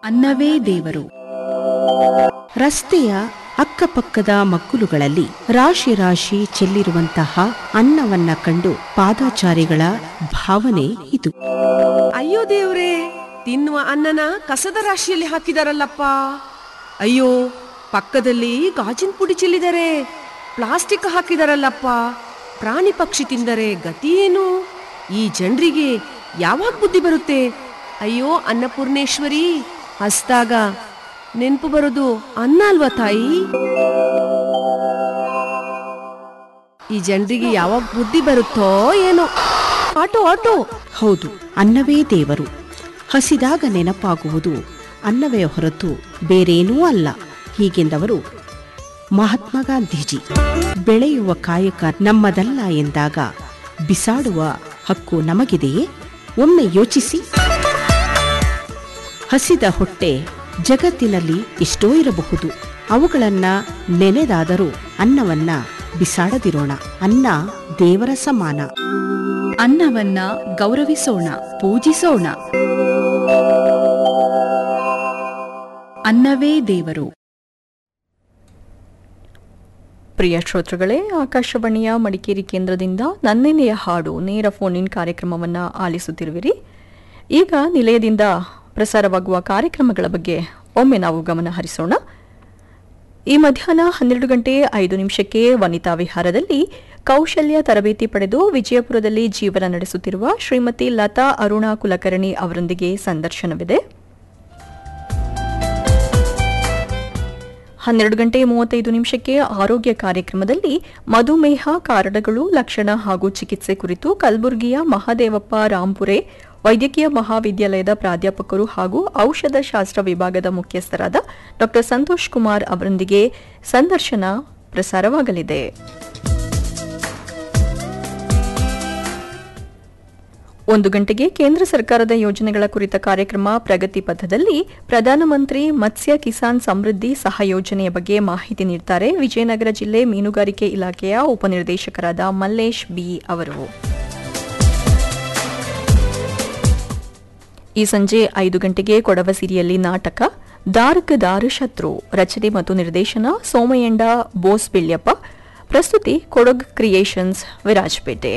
ಅನ್ನವೇ ದೇವರು ರಸ್ತೆಯ ಅಕ್ಕಪಕ್ಕದ ಮಗ್ಗುಲುಗಳಲ್ಲಿ ರಾಶಿ ರಾಶಿ ಚೆಲ್ಲಿರುವಂತಹ ಅನ್ನವನ್ನ ಕಂಡು ಪಾದಾಚಾರಿಗಳ ಭಾವನೆ ಇದು ಅಯ್ಯೋ ದೇವ್ರೇ ತಿನ್ನುವ ಅನ್ನನ ಕಸದ ರಾಶಿಯಲ್ಲಿ ಹಾಕಿದಾರಲ್ಲಪ್ಪ ಅಯ್ಯೋ ಪಕ್ಕದಲ್ಲಿ ಗಾಜಿನ ಪುಡಿ ಚೆಲ್ಲಿದರೆ ಪ್ಲಾಸ್ಟಿಕ್ ಹಾಕಿದಾರಲ್ಲಪ್ಪ ಪ್ರಾಣಿ ಪಕ್ಷಿ ತಿಂದರೆ ಗತಿ ಏನು ಈ ಜನರಿಗೆ ಯಾವಾಗ ಬುದ್ಧಿ ಬರುತ್ತೆ ಅಯ್ಯೋ ಅನ್ನಪೂರ್ಣೇಶ್ವರಿ ಹಸ್ದಾಗ ನೆನ್ಪು ಬರೋದು ಅನ್ನ ಅಲ್ವಾ ತಾಯಿ ಈ ಜನರಿಗೆ ಯಾವಾಗ ಬುದ್ಧಿ ಬರುತ್ತೋ ಏನೋ ಆಟೋ ಆಟೋ ಹೌದು ಅನ್ನವೇ ದೇವರು ಹಸಿದಾಗ ನೆನಪಾಗುವುದು ಅನ್ನವೇ ಹೊರತು ಬೇರೇನೂ ಅಲ್ಲ ಹೀಗೆಂದವರು ಮಹಾತ್ಮ ಗಾಂಧೀಜಿ ಬೆಳೆಯುವ ಕಾಯಕ ನಮ್ಮದಲ್ಲ ಎಂದಾಗ ಬಿಸಾಡುವ ಹಕ್ಕು ನಮಗಿದೆಯೇ ಒಮ್ಮೆ ಯೋಚಿಸಿ ಹಸಿದ ಹೊಟ್ಟೆ ಜಗತ್ತಿನಲ್ಲಿ ಎಷ್ಟೋ ಇರಬಹುದು ಅವುಗಳನ್ನ ನೆನೆದಾದರೂ ಅನ್ನವನ್ನ ಬಿಸಾಡದಿರೋಣ ಅನ್ನ ದೇವರ ಸಮಾನ ಅನ್ನವನ್ನ ಗೌರವಿಸೋಣ ಪೂಜಿಸೋಣ ಅನ್ನವೇ ದೇವರು ಪ್ರಿಯ ಶ್ರೋತೃಗಳೇ ಆಕಾಶವಾಣಿಯ ಮಡಿಕೇರಿ ಕೇಂದ್ರದಿಂದ ನನ್ನೆನೆಯ ಹಾಡು ನೇರ ಫೋನ್ ಇನ್ ಕಾರ್ಯಕ್ರಮವನ್ನು ಆಲಿಸುತ್ತಿರುವಿರಿ ಈಗ ನಿಲಯದಿಂದ ಪ್ರಸಾರವಾಗುವ ಕಾರ್ಯಕ್ರಮಗಳ ಬಗ್ಗೆ ಒಮ್ಮೆ ನಾವು ಗಮನ ಹರಿಸೋಣ ಈ ಮಧ್ಯಾಹ್ನ ಹನ್ನೆರಡು ಗಂಟೆ ಐದು ನಿಮಿಷಕ್ಕೆ ವನಿತಾ ವಿಹಾರದಲ್ಲಿ ಕೌಶಲ್ಯ ತರಬೇತಿ ಪಡೆದು ವಿಜಯಪುರದಲ್ಲಿ ಜೀವನ ನಡೆಸುತ್ತಿರುವ ಶ್ರೀಮತಿ ಲತಾ ಅರುಣಾ ಕುಲಕರ್ಣಿ ಅವರೊಂದಿಗೆ ಸಂದರ್ಶನವಿದೆ ಹನ್ನೆರಡು ಗಂಟೆ ಮೂವತ್ತೈದು ನಿಮಿಷಕ್ಕೆ ಆರೋಗ್ಯ ಕಾರ್ಯಕ್ರಮದಲ್ಲಿ ಮಧುಮೇಹ ಕಾರಣಗಳು ಲಕ್ಷಣ ಹಾಗೂ ಚಿಕಿತ್ಸೆ ಕುರಿತು ಕಲಬುರಗಿಯ ಮಹಾದೇವಪ್ಪ ರಾಂಪುರೆ ವೈದ್ಯಕೀಯ ಮಹಾವಿದ್ಯಾಲಯದ ಪ್ರಾಧ್ಯಾಪಕರು ಹಾಗೂ ಔಷಧ ಶಾಸ್ತ್ರ ವಿಭಾಗದ ಮುಖ್ಯಸ್ಥರಾದ ಡಾ ಸಂತೋಷ್ ಕುಮಾರ್ ಅವರೊಂದಿಗೆ ಸಂದರ್ಶನ ಪ್ರಸಾರವಾಗಲಿದೆ ಒಂದು ಗಂಟೆಗೆ ಕೇಂದ್ರ ಸರ್ಕಾರದ ಯೋಜನೆಗಳ ಕುರಿತ ಕಾರ್ಯಕ್ರಮ ಪ್ರಗತಿ ಪಥದಲ್ಲಿ ಪ್ರಧಾನಮಂತ್ರಿ ಮತ್ಸ್ಯ ಕಿಸಾನ್ ಸಮೃದ್ಧಿ ಸಹಯೋಜನೆಯ ಬಗ್ಗೆ ಮಾಹಿತಿ ನೀಡುತ್ತಾರೆ ವಿಜಯನಗರ ಜಿಲ್ಲೆ ಮೀನುಗಾರಿಕೆ ಇಲಾಖೆಯ ಉಪನಿರ್ದೇಶಕರಾದ ಮಲ್ಲೇಶ್ ಬಿ ಅವರು ಈ ಸಂಜೆ ಐದು ಗಂಟೆಗೆ ಕೊಡವ ಸಿರಿಯಲ್ಲಿ ನಾಟಕ ದಾರ್ಕ್ ದಾರು ಶತ್ರು ರಚನೆ ಮತ್ತು ನಿರ್ದೇಶನ ಸೋಮಯ್ಯಂಡ ಬೋಸ್ ಬಿಳ್ಯಪ್ಪ ಪ್ರಸ್ತುತಿ ಕೊಡಗ್ ಕ್ರಿಯೇಷನ್ಸ್ ವಿರಾಜಪೇಟೆ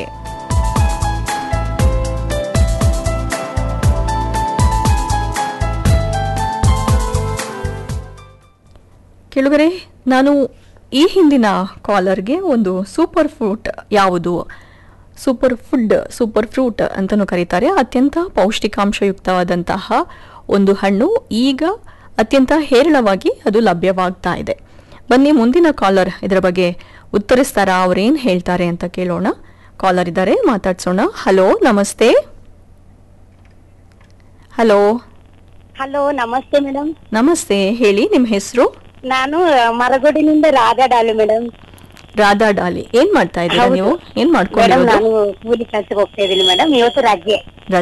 ಕೆಳಗರೆ ನಾನು ಈ ಹಿಂದಿನ ಕಾಲರ್ಗೆ ಒಂದು ಸೂಪರ್ ಫ್ರೂಟ್ ಯಾವುದು ಸೂಪರ್ ಫುಡ್ ಸೂಪರ್ ಫ್ರೂಟ್ ಅಂತಲೂ ಕರೀತಾರೆ ಅತ್ಯಂತ ಪೌಷ್ಟಿಕಾಂಶಯುಕ್ತವಾದಂತಹ ಒಂದು ಹಣ್ಣು ಈಗ ಅತ್ಯಂತ ಹೇರಳವಾಗಿ ಅದು ಲಭ್ಯವಾಗ್ತಾ ಇದೆ ಬನ್ನಿ ಮುಂದಿನ ಕಾಲರ್ ಇದರ ಬಗ್ಗೆ ಉತ್ತರಿಸ್ತಾರಾ ಅವ್ರೇನು ಹೇಳ್ತಾರೆ ಅಂತ ಕೇಳೋಣ ಕಾಲರ್ ಇದ್ದಾರೆ ಮಾತಾಡ್ಸೋಣ ಹಲೋ ನಮಸ್ತೆ ಹಲೋ ಹಲೋ ನಮಸ್ತೆ ಮೇಡಮ್ ನಮಸ್ತೆ ಹೇಳಿ ನಿಮ್ಮ ಹೆಸರು ನಾನು ಮರಗೋಡಿನಿಂದ ರಾಧಾ ಡಾಲು ಮೇಡಮ್ ರಾಧಾ ಡಾಲಿ ಏನ್ ಮಾಡ್ತಾ ಇದ್ದೀರಾ ಹೌದು. ನೀವು ಏನ್ ಮೇಡಮ್ ಮಾಡ್ಕೊಂಡಿರೋದು ನಾನು ಕೂಲಿ ಕೆಲಸಕ್ಕೆ ಹೋಗ್ತಾ ಇದ್ದೀನಿ ಮೇಡಮ್ ಇವತ್ತು ರಜೆ